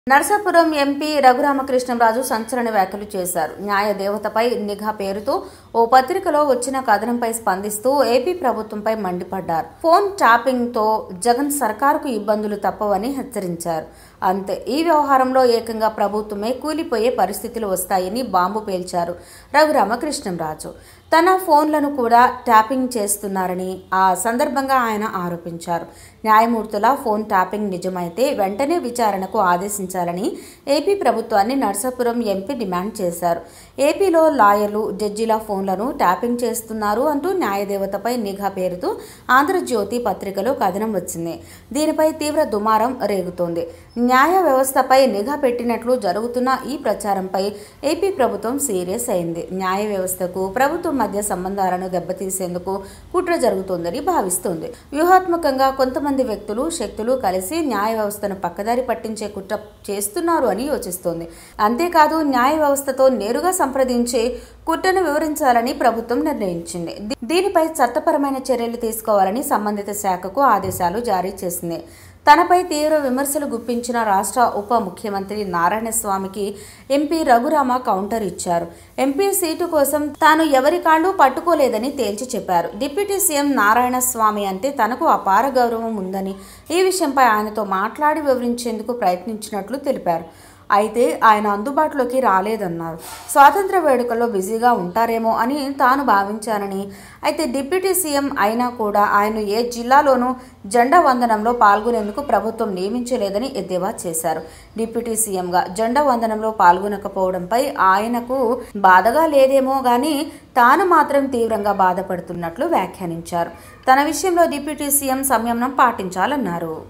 Narasapuram MP Raghurama Krishnam Raju సంచలన వ్యాఖ్యలు చేశారు న్యాయ దేవతపై నిఘా పేరుతో ఓ పత్రికలో వచ్చిన కథనంపై స్పందిస్తూ ఏపీ ప్రభుత్వంపై మండిపడ్డారు ఫోన్ ట్యాపింగ్ తో జగన్ సర్కారుకు ఇబ్బందులు తప్పవని హెచ్చరించారు అంతే ఈ వ్యవహారంలో ఏకంగా ప్రభుత్వమే కూలిపోయే పరిస్థితులు వస్తాయని బాంబు పేల్చారు రఘురామకృష్ణంరాజు తన ఫోన్లను కూడా ట్యాపింగ్ చేస్తున్నారని ఆ సందర్భంగా ఆయన ఆరోపించారు న్యాయమూర్తుల ఫోన్ ట్యాపింగ్ నిజమైతే వెంటనే విచారణకు ఆదేశించాలని ఏపీ ప్రభుత్వాన్ని నర్సాపురం ఎంపీ డిమాండ్ చేశారు ఏపీలో లాయర్లు జడ్జిల ఫోన్లను ట్యాపింగ్ చేస్తున్నారు అంటూ న్యాయదేవతపై నిఘా పేరుతో ఆంధ్రజ్యోతి పత్రికలో కథనం వచ్చింది దీనిపై తీవ్ర దుమారం రేగుతోంది న్యాయ వ్యవస్థపై నిఘా పెట్టినట్లు జరుగుతున్న ఈ ప్రచారంపై ఏపీ ప్రభుత్వం సీరియస్ అయింది న్యాయ వ్యవస్థకు ప్రభుత్వం మధ్య సంబంధాలను దెబ్బతీసేందుకు కుట్ర జరుగుతోందని భావిస్తోంది వ్యూహాత్మకంగా కొంతమంది వ్యక్తులు శక్తులు కలిసి న్యాయ వ్యవస్థను పక్కదారి పట్టించే కుట్ర చేస్తున్నారు అని యోచిస్తోంది అంతేకాదు న్యాయ వ్యవస్థతో నేరుగా సంప్రదించి కుట్రను వివరించాలని ప్రభుత్వం నిర్ణయించింది దీ- దీనిపై చట్టపరమైన చర్యలు తీసుకోవాలని సంబంధిత శాఖకు ఆదేశాలు జారీ చేసింది తనపై తీవ్ర విమర్శలు గుప్పించిన రాష్ట్ర ఉప ముఖ్యమంత్రి నారాయణస్వామికి ఎంపీ రఘురామ కౌంటర్ ఇచ్చారు ఎంపీ సీటు కోసం తాను ఎవరి కాళ్ళు పట్టుకోలేదని తేల్చి చెప్పారు డిప్యూటీ సీఎం నారాయణస్వామి అంటే తనకు అపార గౌరవం ఉందని ఈ విషయంపై ఆయనతో మాట్లాడి వివరించేందుకు ప్రయత్నించినట్లు తెలిపారు అయితే ఆయన అందుబాటులోకి రాలేదన్నారు స్వాతంత్ర వేడుకల్లో బిజీగా ఉంటారేమో అని తాను భావించానని అయితే డిప్యూటీ సీఎం అయినా కూడా ఆయన ఏ జిల్లాలోనూ జెండా వందనంలో పాల్గొనేందుకు ప్రభుత్వం నియమించలేదని ఎద్దేవా చేశారు డిప్యూటీ సీఎంగా జెండా వందనంలో పాల్గొనకపోవడంపై ఆయనకు బాధగా లేదేమో గానీ తాను మాత్రం తీవ్రంగా బాధపడుతున్నట్లు వ్యాఖ్యానించారు తన విషయంలో డిప్యూటీ సీఎం సంయమనం పాటించాలన్నారు